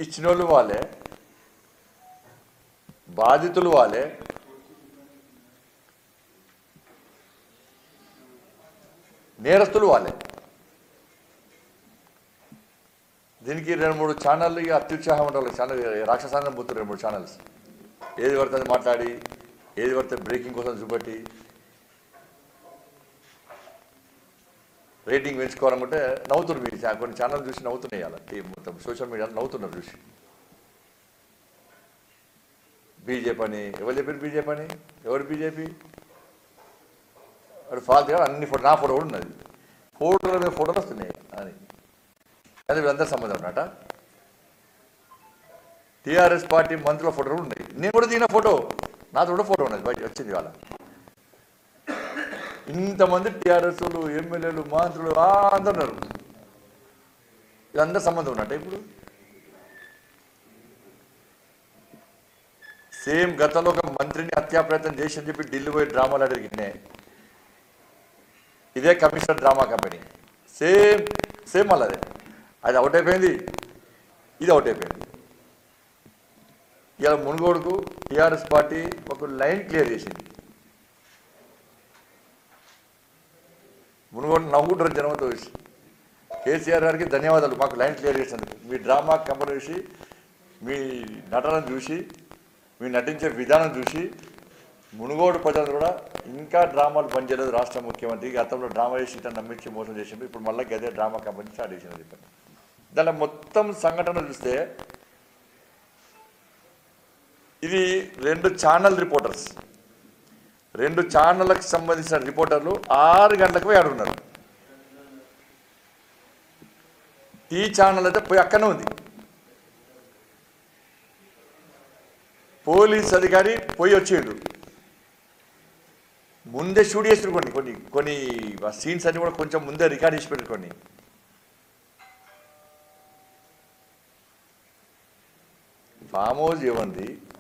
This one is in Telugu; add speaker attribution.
Speaker 1: ఇచ్చిన వాళ్ళు వాళ్ళే బాధితులు వాళ్ళే నేరస్తులు వాళ్ళే దీనికి రెండు మూడు ఛానళ్ళు ఇక అత్యుత్సాహం ఉండాలి ఛానల్ రాక్షసాంగం పోతున్నారు రెండు మూడు ఛానల్స్ ఏది పడితే అది మాట్లాడి ఏది పడితే బ్రేకింగ్ కోసం చూపెట్టి రేటింగ్ పెంచుకోవాలనుకుంటే నవ్వుతున్నారు మీరు చా- కొన్ని ఛానల్ చూసి నవ్వుతున్నాయి అలా ఈ మొత్తం సోషల్ మీడియాలో నవ్వుతున్నారు చూసి బీజేపీ అని ఎవరు చెప్పారు బీజేపీ అని ఎవరు బీజేపీ వాడు ఫాల్తీ అన్ని ఫోటో నా ఫోటో కూడా ఉన్నది ఫోటోల మీద ఫోటోలు వస్తున్నాయి అని అది వీళ్ళందరూ సంబంధం ఉన్నట టీఆర్ఎస్ పార్టీ మంత్రుల ఫోటోలు ఉన్నాయి నేను కూడా దిగిన ఫోటో నాతో కూడా ఫోటో ఉన్నది బయట వచ్చింది వాళ్ళ ఇంతమంది టీఆర్ఎస్లు ఎమ్మెల్యేలు మంత్రులు ఆ అందరు ఉన్నారు వీళ్ళందరూ సంబంధం ఉన్నట్ట ఇప్పుడు సేమ్ గతంలో ఒక మంత్రిని హత్యా ప్రయత్నం చేసి అని చెప్పి ఢిల్లీ పోయి డ్రామాలు అడిగినే ఇదే commissioner drama company same same మళ్ళీ అదే అది అవుట్ అయిపోయింది ఇది అవుట్ అయిపోయింది ఇలా మునుగోడుకు టీఆర్ఎస్ పార్టీ ఒక లైన్ క్లియర్ చేసింది మునుగోడు నవ్వుకుంటారు జనంతో చూసి కేసీఆర్ గారికి ధన్యవాదాలు మాకు లైన్ క్లియర్ చేసినందుకు మీ డ్రామా కంపెనీ చూసి మీ నటన చూసి మీ నటించే విధానం చూసి మునుగోడు ప్రజలు కూడా ఇంకా డ్రామాలు పనిచేయలేదు రాష్ట్ర ముఖ్యమంత్రి గతంలో డ్రామా చేసి ఇట్లా నమ్మించి మోసం చేసిండు ఇప్పుడు మళ్ళీ గదే డ్రామా కంపెనీ స్టార్ట్ చేసింది చెప్పాను దాని మొత్తం సంఘటన చూస్తే ఇది రెండు ఛానల్ రిపోర్టర్స్ రెండు ఛానళ్ళకి సంబంధించిన రిపోర్టర్లు ఆరు గంటలకు పోయి ఆడున్నారు ఈ ఛానల్ అయితే పోయి అక్కడనే ఉంది పోలీస్ అధికారి పోయి వచ్చిండు ముందే షూట్ చేసారు కొన్ని కొన్ని కొన్ని సీన్స్ అన్ని కూడా కొంచెం ముందే రికార్డ్ చేసి పెట్టారు కొన్ని ఫామ్ హౌస్ ఇవ్వండి